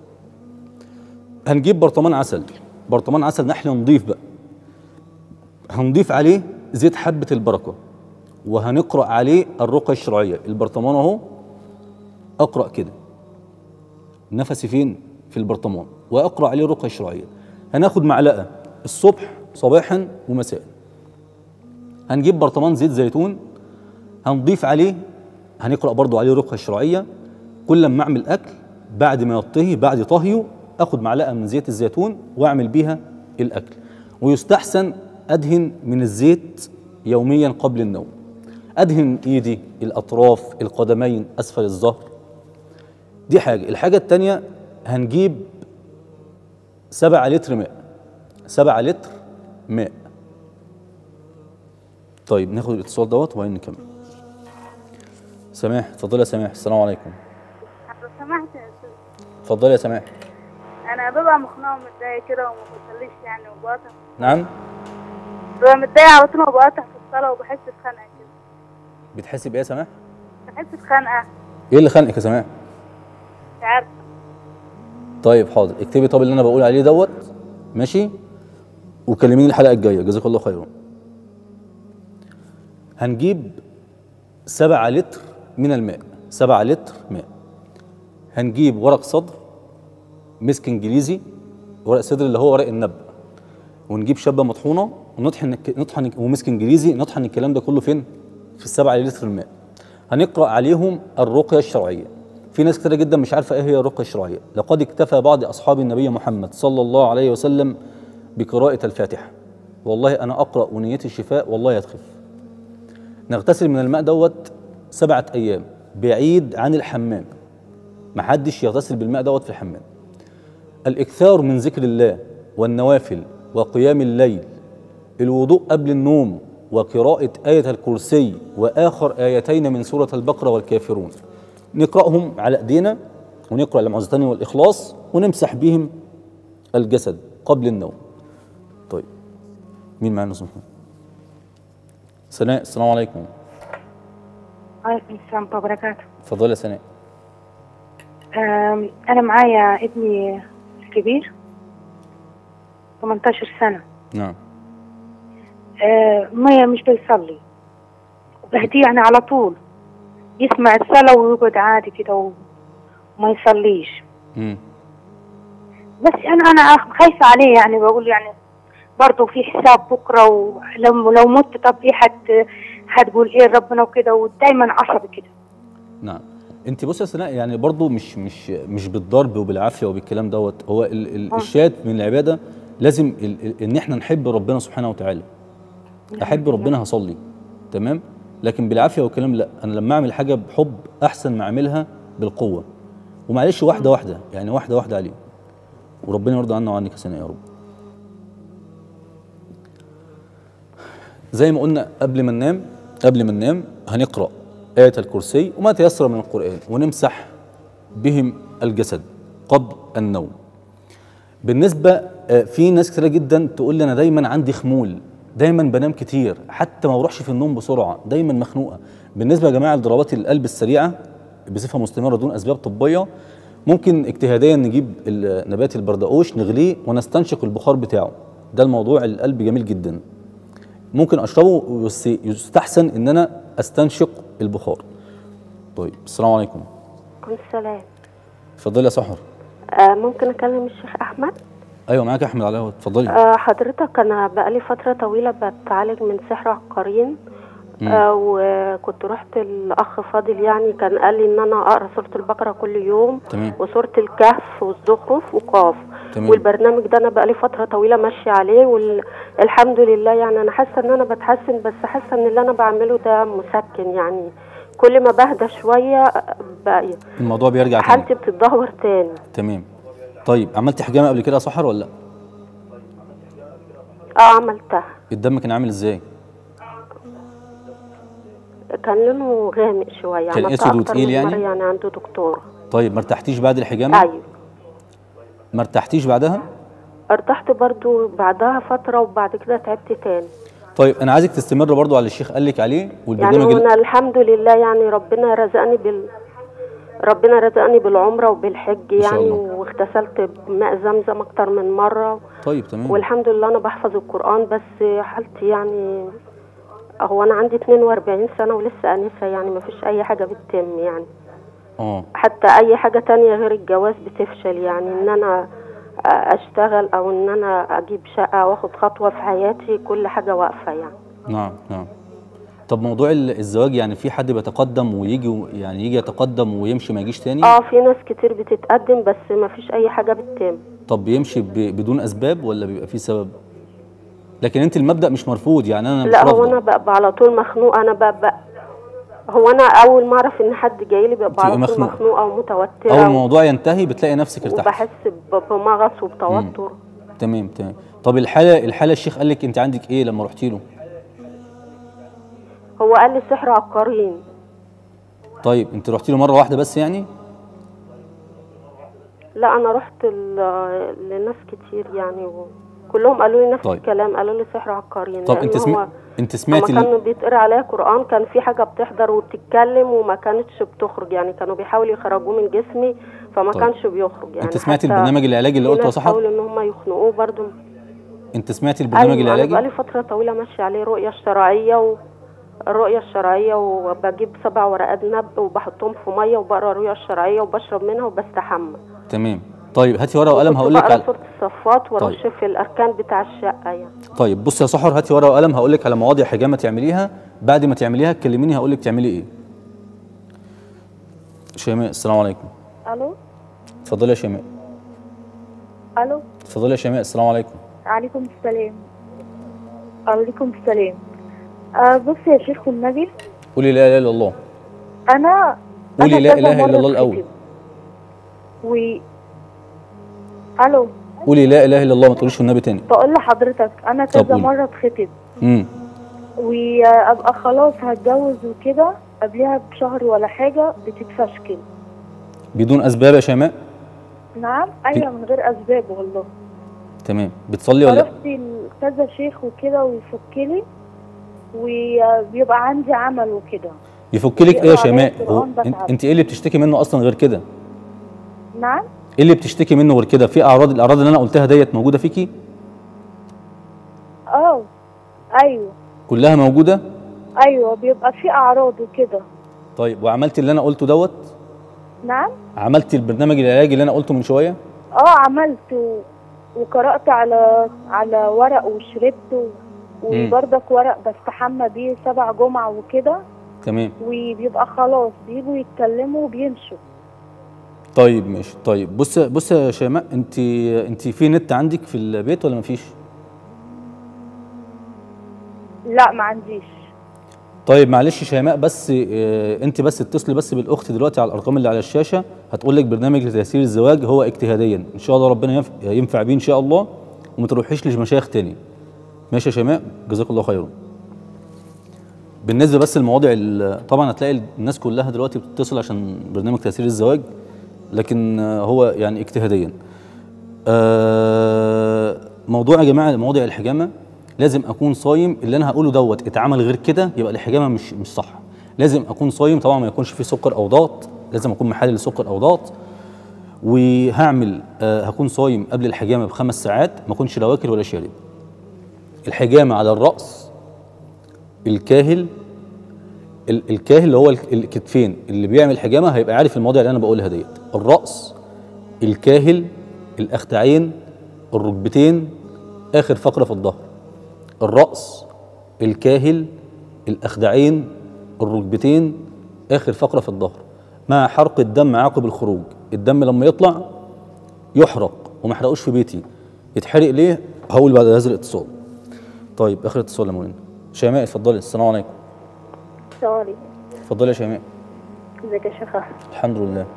هنجيب برطمان عسل برطمان عسل نحل نضيف بقى هنضيف عليه زيت حبه البركه وهنقرا عليه الرقيه الشرعيه البرطمان اهو اقرا كده نفسي فين في البرطمان واقرا عليه الرقيه الشرعيه هناخد معلقه الصبح صباحا ومساء هنجيب برطمان زيت زيتون هنضيف عليه هنقرا برضو عليه الرقيه الشرعيه كل ما اعمل اكل بعد ما يطهي بعد طهيه اخد معلقه من زيت الزيتون واعمل بيها الاكل ويستحسن ادهن من الزيت يوميا قبل النوم ادهن ايدي الاطراف القدمين اسفل الظهر دي حاجة الحاجة التانية هنجيب سبعة لتر ماء سبعة لتر ماء طيب ناخد الاتصال دوت وبعدين نكمل سماح اتفضلي يا سماح السلام عليكم لو سمحت يا استاذ اتفضلي يا سماح انا ببقى مخنوقه ومتضايقه كده وما بصليش يعني وبقطع نعم ببقى متضايقه على طول وبقطع في الصلاه وبحس بخنقه كده بتحسي بايه يا سماح بحس بخنقه ايه اللي خانقك يا سماح مش عارفه طيب حاضر اكتبي طب اللي انا بقول عليه دوت ماشي وكلميني الحلقه الجايه جزاك الله خيرا هنجيب سبعة لتر من الماء سبعة لتر ماء هنجيب ورق صدر مسك انجليزي ورق صدر اللي هو ورق النب ونجيب شبه مطحونه ونطحن الك- نطحن ومسك انجليزي نطحن الكلام ده كله فين في السبعة لتر الماء هنقرا عليهم الرقيه الشرعيه في ناس كتير جدا مش عارفه ايه هي الرقيه الشرعيه لقد اكتفى بعض اصحاب النبي محمد صلى الله عليه وسلم بقراءه الفاتحه والله انا اقرا ونيتي الشفاء والله يتخف نغتسل من الماء دوت سبعة أيام بعيد عن الحمام محدش يغتسل بالماء دوت في الحمام الإكثار من ذكر الله والنوافل وقيام الليل الوضوء قبل النوم وقراءة آية الكرسي وآخر آيتين من سورة البقرة والكافرون نقرأهم على أيدينا ونقرأ المعوذتين والإخلاص ونمسح بهم الجسد قبل النوم طيب مين معانا اسمه سناء السلام عليكم وعليكم السلام ورحمة الله وبركاته اتفضلي يا سناء أم، أنا معايا ابني الكبير 18 سنة نعم أه، ما مش بيصلي بهديه يعني على طول يسمع الصلاة ويقعد عادي كده و- وما يصليش مم. بس أنا أنا خايفة عليه يعني بقول يعني برضه في حساب بكرة ولو لو مت طب إيه حت هتقول إيه ربنا وكده ودايما عصبي كده نعم انت بص يا سناء يعني برضو مش مش مش بالضرب وبالعافيه وبالكلام دوت هو ال ال آه. الشاهد من العباده لازم ال ال ان احنا نحب ربنا سبحانه وتعالى احب ربنا هصلي تمام لكن بالعافيه والكلام لا انا لما اعمل حاجه بحب احسن ما اعملها بالقوه ومعلش واحده واحده يعني واحده واحده عليه وربنا يرضى عنا وعنك يا سناء يا رب زي ما قلنا قبل ما ننام قبل ما ننام هنقرا آية الكرسي وما تيسر من القرآن ونمسح بهم الجسد قبل النوم بالنسبة آه، في ناس كتيرة جدا تقول لي أنا دايما عندي خمول دايما بنام كتير حتى ما بروحش في النوم بسرعة دايما مخنوقة بالنسبة يا جماعة لضربات القلب السريعة بصفة مستمرة دون أسباب طبية ممكن اجتهاديا نجيب ال- نبات البردقوش نغليه ونستنشق البخار بتاعه ده الموضوع القلب جميل جدا ممكن اشربه بس يستحسن ان انا استنشق البخار طيب السلام عليكم عليكم السلام اتفضلي يا سحر آه ممكن اكلم الشيخ احمد ايوه معاك احمد علي اهو اتفضلي آه حضرتك انا بقالي فتره طويله بتعالج من سحر عقارين مم. آه وكنت رحت الاخ فاضل يعني كان قال لي ان انا اقرا سوره البقره كل يوم تمام وسوره الكهف والزخرف وقاف تمام. والبرنامج ده انا بقالي فتره طويله ماشيه عليه والحمد لله يعني انا حاسه ان انا بتحسن بس حاسه ان اللي انا بعمله ده مسكن يعني كل ما بهدى شويه بقى الموضوع بيرجع تاني حالتي بتتدهور تاني تمام طيب عملتي حجامه قبل كده يا سحر ولا لا اه عملتها الدم كان عامل ازاي كان لونه غامق شويه كان عملتها أسود أكتر وتقيل من يعني؟ مرة يعني عنده دكتور طيب ما ارتحتيش بعد الحجامه ايوه ما ارتحتيش بعدها ارتحت برضو بعدها فتره وبعد كده تعبت تاني طيب انا عايزك تستمر برضو على اللي الشيخ قال لك عليه يعني والبرنامج ال- وانا الحمد لله يعني ربنا رزقني بال ربنا رزقني بالعمره وبالحج ما شاء يعني الله. واغتسلت بماء زمزم اكتر من مره طيب تمام والحمد لله انا بحفظ القران بس حالتي يعني هو انا عندي 42 سنه ولسه انسه يعني ما فيش اي حاجه بتتم يعني اه حتى اي حاجه تانية غير الجواز بتفشل يعني ان انا اشتغل او ان انا اجيب شقه واخد خطوه في حياتي كل حاجه واقفه يعني نعم نعم طب موضوع ال- الزواج يعني في حد بيتقدم ويجي و- يعني يجي يتقدم ويمشي ما يجيش تاني اه في ناس كتير بتتقدم بس ما فيش اي حاجه بتتم طب بيمشي ب- بدون اسباب ولا بيبقى في سبب لكن انت المبدا مش مرفوض يعني انا مش لا هو رافضة. انا ببقى على طول مخنوقه انا ببقى هو انا اول ما اعرف ان حد جاي لي ببقى بتبقي على طول مخنوقة. مخنوقه ومتوتره اول ما الموضوع ينتهي بتلاقي نفسك ارتحت وبحس ب- بمغص وبتوتر تمام تمام طب الحاله الحاله الشيخ قال لك انت عندك ايه لما رحتي له هو قال لي سحر عقارين طيب انت رحتي له مره واحده بس يعني لا انا رحت ل- لناس كتير يعني وكلهم قالوا لي نفس طيب. الكلام قالوا لي سحر عقارين طب لأن انت هو سمع... انت لما سمعتي ال- كانوا بيتقرا عليها قرآن كان في حاجة بتحضر وبتتكلم وما كانتش بتخرج يعني كانوا بيحاولوا يخرجوه من جسمي فما طيب. كانش بيخرج يعني انت سمعتي حتى البرنامج العلاجي اللي في قلته يا ناس سحر حاولوا ان هم يخنقوه برضو انت سمعتي البرنامج أيوة، أنا العلاجي بقالي فترة طويلة ماشية عليه رؤية الشرعية و... الرؤية الشرعية وبجيب سبع ورقات نبق وبحطهم في مية وبقرا الرؤية الشرعية وبشرب منها وبستحمى تمام طيب هاتي ورقه وقلم وكنت هقول لك بقرا على سورة الصفات ورش طيب. في الأركان بتاع الشقة يعني طيب بصي يا سحر هاتي ورقه وقلم هقول لك على مواضيع حجامه تعمليها بعد ما تعمليها تكلميني هقول لك تعملي ايه شيماء السلام عليكم الو اتفضلي يا شيماء الو اتفضلي يا شيماء السلام عليكم عليكم السلام عليكم السلام آه بص يا شيخ النبي قولي لا اله الا الله انا قولي أنا لا كذا اله الا مرة الله الاول اتخطب. و الو قولي لا اله الا الله ما تقوليش النبي تاني بقول لحضرتك انا طب كذا قولي. مره اتخطب امم وابقى خلاص هتجوز وكده قبلها بشهر ولا حاجه بتتفشكل بدون اسباب يا شيماء نعم ايوه من غير اسباب والله تمام بتصلي ولا فرحت لكذا شيخ وكده ويفك لي وبيبقى عندي عمل وكده يفك لك ايه يا بيقرأ شيماء عليا هو القرآن انت, بتعب. انت ايه اللي بتشتكي منه اصلا غير كده نعم ايه اللي بتشتكي منه غير كده في اعراض الاعراض اللي انا قلتها ديت موجوده فيكي اه ايوه كلها موجوده ايوه بيبقى في اعراض وكده طيب وعملت اللي انا قلته دوت نعم عملت البرنامج العلاجي اللي انا قلته من شويه اه عملت و... وقرأت على على ورق وشربت و... وبرضك ورق بستحمى بيه سبع جمعة وكده تمام وبيبقى خلاص بيجوا يتكلموا وبيمشوا طيب ماشي طيب بص بص يا شيماء انت انت في نت عندك في البيت ولا مفيش لا ما عنديش طيب معلش يا شيماء بس اه انت بس اتصلي بس بالاخت دلوقتي على الارقام اللي على الشاشه هتقول لك برنامج لتيسير الزواج هو اجتهاديا ان شاء الله ربنا ينف- ينفع بيه ان شاء الله وما تروحيش لمشايخ تاني ماشي يا شيماء جزاك الله خيرا بالنسبه بس لمواضيع ال- طبعا هتلاقي الناس كلها دلوقتي بتتصل عشان برنامج تيسير الزواج لكن آه، هو يعني اجتهاديا آه، موضوع يا جماعه مواضيع الحجامه لازم اكون صايم اللي انا هقوله دوت اتعمل غير كده يبقى الحجامه مش مش صح لازم اكون صايم طبعا ما يكونش فيه سكر او ضغط لازم اكون محلل سكر او ضغط وهعمل آه هكون صايم قبل الحجامه بخمس ساعات ما اكونش لا واكل ولا شارب الحجامه على الراس الكاهل ال- الكاهل اللي هو ال- الكتفين اللي بيعمل حجامه هيبقى عارف المواضيع اللي انا بقولها ديت الراس الكاهل الاخدعين الركبتين اخر فقره في الظهر الراس الكاهل الاخدعين الركبتين اخر فقره في الظهر مع حرق الدم عقب الخروج الدم لما يطلع يحرق وما احرقوش في بيتي يتحرق ليه هقول بعد هذا الاتصال طيب اخر اتصال يا مولانا شيماء اتفضلي السلام عليكم السلام عليكم اتفضلي يا شيماء ازيك يا شيخ أحمد؟ الحمد لله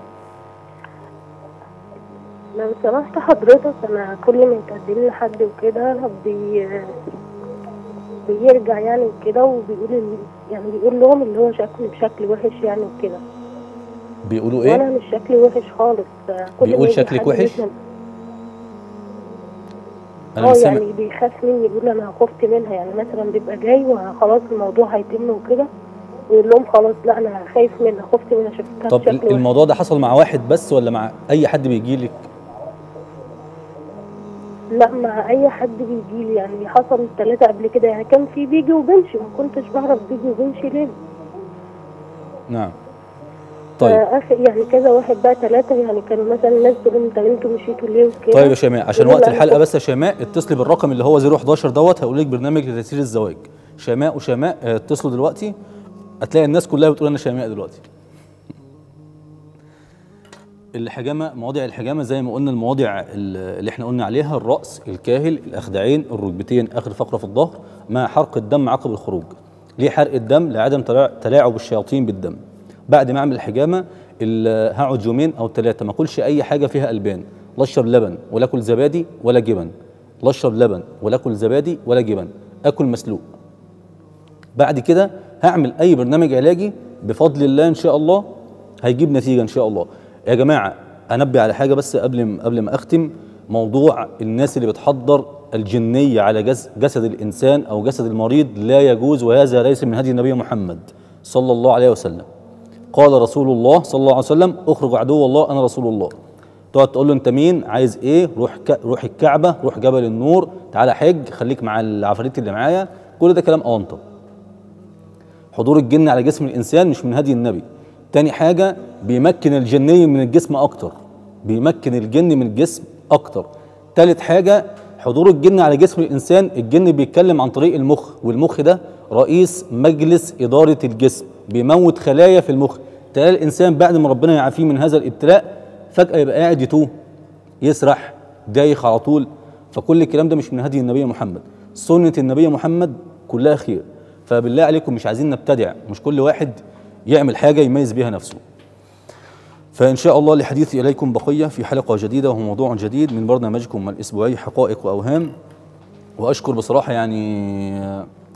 لو سمحت حضرتك انا كل ما يتقدم لي حد وكده بي بيرجع يعني وكده وبيقول ال- يعني بيقول لهم اللي هو شكلي بشكل وحش يعني وكده بيقولوا وانا ايه مش شكلي وحش خالص كل ما بيقول يجي شكلك حد وحش؟ يسلم- انا اه مش سامع يعني بيخاف مني يقول انا خفت منها يعني مثلا بيبقى جاي وخلاص الموضوع هيتم وكده ويقول لهم خلاص لا انا خايف منها خفت منها شفتها طب بشكل ال- وحش الموضوع ده حصل مع واحد بس ولا مع اي حد بيجي لك لا مع اي حد بيجي لي يعني حصل ثلاثة قبل كده يعني كان في بيجي وبمشي ما كنتش بعرف بيجي وبمشي ليه نعم طيب آخر يعني كذا واحد بقى ثلاثة يعني كانوا مثلا الناس تقول انت انتوا مشيتوا ليه وكده طيب يا شيماء عشان يقولوا وقت لا، الحلقه أنا بس يا شيماء اتصلي بالرقم اللي هو 011 دوت هقول لك برنامج لتيسير الزواج شيماء وشيماء اه، اتصلوا دلوقتي هتلاقي الناس كلها بتقول انا شيماء دلوقتي الحجامه مواضيع الحجامه زي ما قلنا المواضيع ال- اللي احنا قلنا عليها الراس الكاهل الاخدعين الركبتين اخر فقره في الظهر مع حرق الدم عقب الخروج ليه حرق الدم لعدم تلا- تلاعب الشياطين بالدم بعد ما اعمل الحجامه ال- هقعد يومين او ثلاثه ما اكلش اي حاجه فيها البان لا اشرب لبن ولا اكل زبادي ولا جبن لا اشرب لبن ولا اكل زبادي ولا جبن اكل مسلوق بعد كده هعمل اي برنامج علاجي بفضل الله ان شاء الله هيجيب نتيجه ان شاء الله يا جماعه انبه على حاجه بس قبل ما قبل ما اختم موضوع الناس اللي بتحضر الجنيه على جس- جسد الانسان او جسد المريض لا يجوز وهذا ليس من هدي النبي محمد صلى الله عليه وسلم قال رسول الله صلى الله عليه وسلم اخرج عدو الله انا رسول الله تقعد تقول له انت مين عايز ايه روح ك... روح الكعبه روح جبل النور تعالى حج خليك مع العفاريت اللي معايا كل ده كلام اونطه حضور الجن على جسم الانسان مش من هدي النبي تاني حاجه بيمكن الجني من الجسم اكتر بيمكن الجن من الجسم اكتر تالت حاجه حضور الجن على جسم الانسان الجن بيتكلم عن طريق المخ والمخ ده رئيس مجلس اداره الجسم بيموت خلايا في المخ تلاقي الانسان بعد ما ربنا يعافيه من هذا الابتلاء فجاه يبقى قاعد يتوه يسرح دايخ على طول فكل الكلام ده مش من هدي النبي محمد سنة النبي محمد كلها خير فبالله عليكم مش عايزين نبتدع مش كل واحد يعمل حاجة يميز بيها نفسه فإن شاء الله لحديثي إليكم بقية في حلقة جديدة وهو موضوع جديد من برنامجكم الأسبوعي حقائق وأوهام وأشكر بصراحة يعني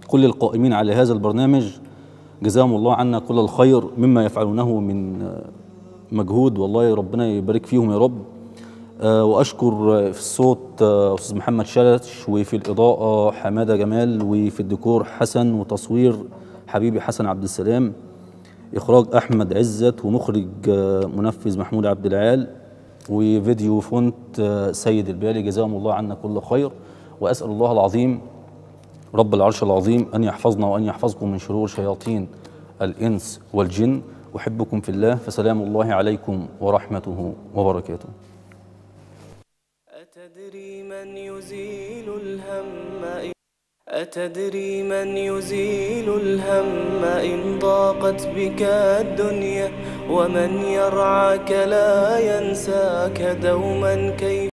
كل القائمين على هذا البرنامج جزاهم الله عنا كل الخير مما يفعلونه من آه، مجهود والله ربنا يبارك فيهم يا رب آه، واشكر آه، في الصوت آه، استاذ محمد شلش وفي الاضاءه حماده جمال وفي الديكور حسن وتصوير حبيبي حسن عبد السلام اخراج احمد عزت ومخرج آه، منفذ محمود عبد العال وفيديو فونت آه، سيد البالي جزاهم الله عنا كل خير واسال الله العظيم رب العرش العظيم ان يحفظنا وان يحفظكم من شرور شياطين الانس والجن احبكم في الله فسلام الله عليكم ورحمته وبركاته أتدري من يزيل الهم إن- أتدري من يزيل الهم إن ضاقت بك الدنيا ومن يرعاك لا ينساك دوما كيف